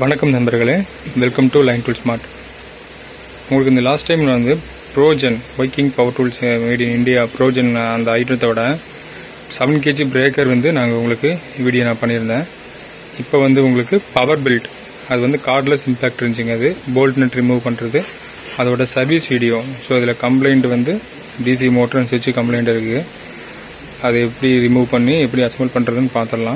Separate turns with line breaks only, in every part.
வணக்கம் நண்பர்களே welcome to line tool smart உங்களுக்கு இந்த லாஸ்ட் டைம் நான் வந்து ப்ரோஜன் ஒய்க்கிங் power tools made in India ப்ரோஜன் அந்த ஐட்டத்தை விட செவன் கேஜி பிரேக்கர் வந்து நாங்கள் உங்களுக்கு வீடியோ நான் பண்ணியிருந்தேன் இப்போ வந்து உங்களுக்கு பவர் பில்ட் அது வந்து கார்ட்லெஸ் இம்பேக்ட் இருந்துச்சுங்க அது போல்ட் நட் ரிமூவ் பண்ணுறது அதோட சர்வீஸ் வீடியோ ஸோ இதில் கம்ப்ளைண்ட் வந்து டிசி மோட்டர் சுவிட்ச் கம்ப்ளைண்ட் இருக்குது அதை எப்படி ரிமூவ் பண்ணி எப்படி அசம்பிள் பண்ணுறதுன்னு பார்த்துடலாம்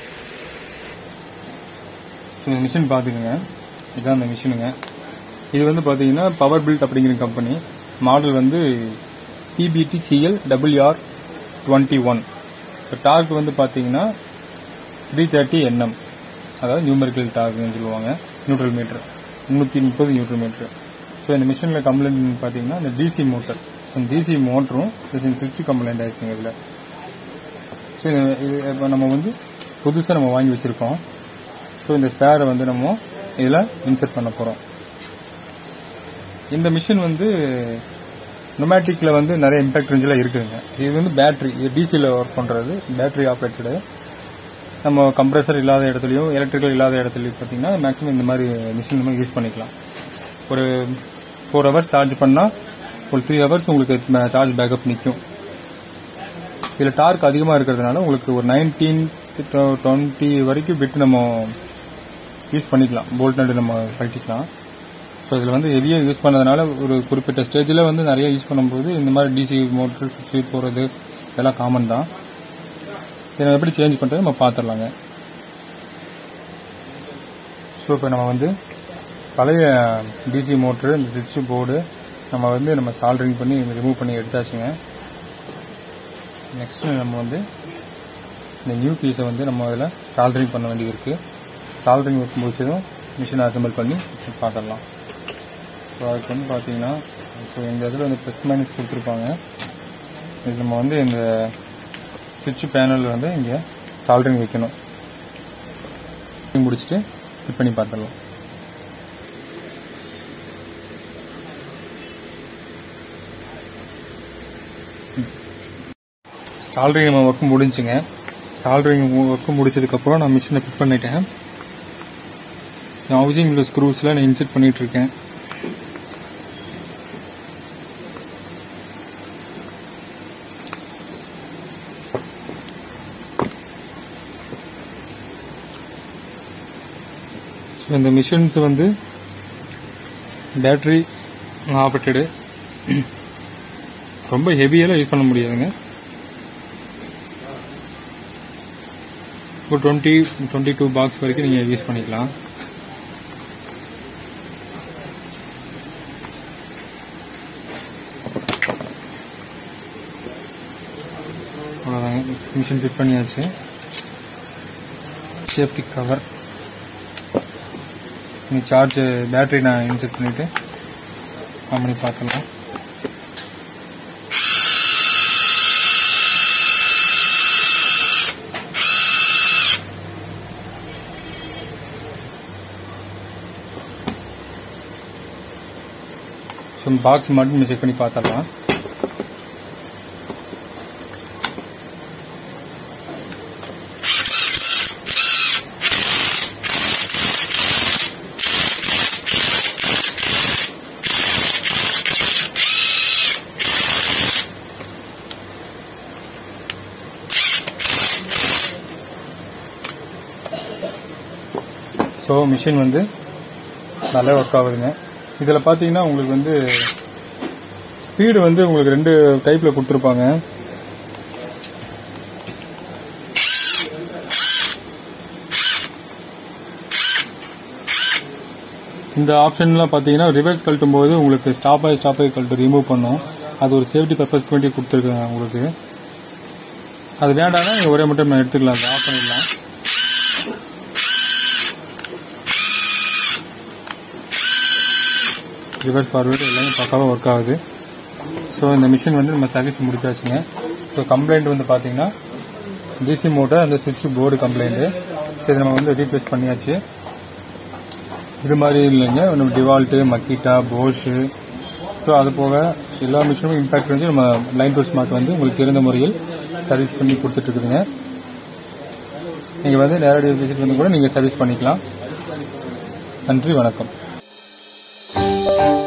ஸோ இந்த மிஷின் பார்த்துக்கோங்க இதுதான் அந்த மிஷினுங்க இது வந்து பார்த்தீங்கன்னா பவர் பில்ட் அப்படிங்கிற கம்பெனி மாடல் வந்து PBT CL WR twenty one இப்போ டார்க் வந்து பார்த்தீங்கன்னா த்ரீ தேர்ட்டி என்எம் அதாவது நியூமெரிக்கல் டார்க்னு சொல்லுவாங்க நியூட்ரல் மீட்டர் முந்நூற்றி முப்பது நியூட்ரல் மீட்டர் ஸோ இந்த மிஷினில் கம்ப்ளைண்ட் பார்த்தீங்கன்னா இந்த டிசி மோட்டர் ஸோ இந்த டிசி மோட்டரும் சுவிட்ச் கம்ப்ளைண்ட் ஆயிடுச்சுங்க இதில் ஸோ இது இப்போ நம்ம வந்து புதுசாக நம்ம வாங்கி வச்சுருக்கோம் ஸோ இந்த ஸ்பேரை வந்து நம்ம இதில் இன்சர்ட் பண்ண போகிறோம் இந்த மிஷின் வந்து நொமேட்டிக்கில் வந்து நிறைய இம்பாக்ட் ரேஞ்சில் இருக்குதுங்க இது வந்து பேட்டரி இது டிசியில் ஒர்க் பண்ணுறது பேட்டரி ஆப்ரேட்டடு நம்ம கம்ப்ரஸர் இல்லாத இடத்துலையும் எலக்ட்ரிக்கல் இல்லாத இடத்துலையும் பார்த்தீங்கன்னா மேக்ஸிமம் இந்த மாதிரி மிஷின் நம்ம யூஸ் பண்ணிக்கலாம் ஒரு ஃபோர் ஹவர்ஸ் சார்ஜ் பண்ணால் ஒரு த்ரீ ஹவர்ஸ் உங்களுக்கு சார்ஜ் பேக்கப் நிற்கும் இதில் டார்க் அதிகமாக இருக்கிறதுனால உங்களுக்கு ஒரு நைன்டீன் டுவெண்ட்டி வரைக்கும் பிட் நம்ம யூஸ் பண்ணிக்கலாம் போல்ட் நட்டு நம்ம கழட்டிக்கலாம் ஸோ இதில் வந்து ஹெவியாக யூஸ் பண்ணதுனால ஒரு குறிப்பிட்ட ஸ்டேஜில் வந்து நிறைய யூஸ் பண்ணும்போது இந்த மாதிரி டிசி மோட்டர் சுவிட்ச் போகிறது இதெல்லாம் காமன் தான் இதை எப்படி சேஞ்ச் பண்ணுறது நம்ம பார்த்துடலாங்க ஸோ இப்போ நம்ம வந்து பழைய டிசி மோட்ரு இந்த சுவிட்ச் போர்டு நம்ம வந்து நம்ம சால்ட்ரிங் பண்ணி ரிமூவ் பண்ணி எடுத்தாச்சுங்க நெக்ஸ்ட் நம்ம வந்து இந்த நியூ பீஸை வந்து நம்ம அதில் சால்ட்ரிங் பண்ண வேண்டியது இருக்குது சால்ட்ரிங் ஒர்க் முடிச்சதும் மிஷினை அசம்பிள் பண்ணி பார்த்துடலாம் ஸோ அதுக்கு வந்து பார்த்தீங்கன்னா ஸோ இந்த இதில் வந்து ப்ளஸ் மைனஸ் கொடுத்துருப்பாங்க இது நம்ம வந்து இந்த சுவிட்ச் பேனலில் வந்து இங்கே சால்ட்ரிங் வைக்கணும் முடிச்சுட்டு ஃபிட் பண்ணி பார்த்துடலாம் சால்ட்ரிங் நம்ம ஒர்க் முடிஞ்சுங்க சால்ட்ரிங் ஒர்க் முடிச்சதுக்கப்புறம் நான் மிஷினை ஃபிட் பண்ணிட்டேன் ஹவுசிங் உள்ள ஸ்க்ரூஸில் நான் இன்செர்ட் பண்ணிட்டு இருக்கேன் ஸோ இந்த மிஷின்ஸ் வந்து பேட்டரி ஆப்ரேட்டடு ரொம்ப ஹெவியெல்லாம் யூஸ் பண்ண முடியாதுங்க ஒரு டுவெண்ட்டி டுவெண்ட்டி டூ பாக்ஸ் வரைக்கும் நீங்கள் யூஸ் பண்ணிக்கலாம் அவ்வளோதாங்க மிஷின் ஃபிட் பண்ணியாச்சு சேஃப்டி கவர் நீ சார்ஜ் பேட்டரி நான் இன்செக்ட் பண்ணிவிட்டு ஆன் பண்ணி பார்க்கலாம் ஸோ பாக்ஸ் மட்டும் செக் பண்ணி பார்த்துடலாம் ஸோ மிஷின் வந்து நல்லா ஒர்க் ஆகுதுங்க இதில் பார்த்தீங்கன்னா உங்களுக்கு வந்து ஸ்பீடு வந்து உங்களுக்கு ரெண்டு டைப்பில் கொடுத்துருப்பாங்க இந்த ஆப்ஷன்லாம் பார்த்தீங்கன்னா ரிவர்ஸ் கழட்டும் போது உங்களுக்கு ஸ்டாப் ஆகி ஸ்டாப் ஆகி கழட்டு ரிமூவ் பண்ணும் அது ஒரு சேஃப்டி பர்பஸ்க்கு வேண்டி கொடுத்துருக்காங்க உங்களுக்கு அது வேண்டாம்னா நீங்கள் ஒரே மட்டும் எடுத்துக்கலாம் அதை ஆஃப் பண்ணிடலாம் ரிவர்ஸ் ஃபார்வேர்டு எல்லாமே பக்காவாக ஒர்க் ஆகுது ஸோ இந்த மிஷின் வந்து நம்ம சர்வீஸ் முடிச்சாச்சுங்க ஸோ கம்ப்ளைண்ட் வந்து பார்த்தீங்கன்னா டிசி மோட்டர் அந்த சுவிட்ச் போர்டு கம்ப்ளைண்ட்டு ஸோ இதை நம்ம வந்து ரீப்ளேஸ் பண்ணியாச்சு இது மாதிரி இல்லைங்க நம்ம டிவால்ட்டு மக்கிட்டா போஷு ஸோ அது போக எல்லா மிஷினும் இம்பாக்ட் வந்து நம்ம லைன் டூல் ஸ்மார்ட் வந்து உங்களுக்கு சிறந்த முறையில் சர்வீஸ் பண்ணி கொடுத்துட்ருக்குதுங்க நீங்கள் வந்து நேரடி விசிட் வந்து கூட நீங்கள் சர்வீஸ் பண்ணிக்கலாம் நன்றி வணக்கம்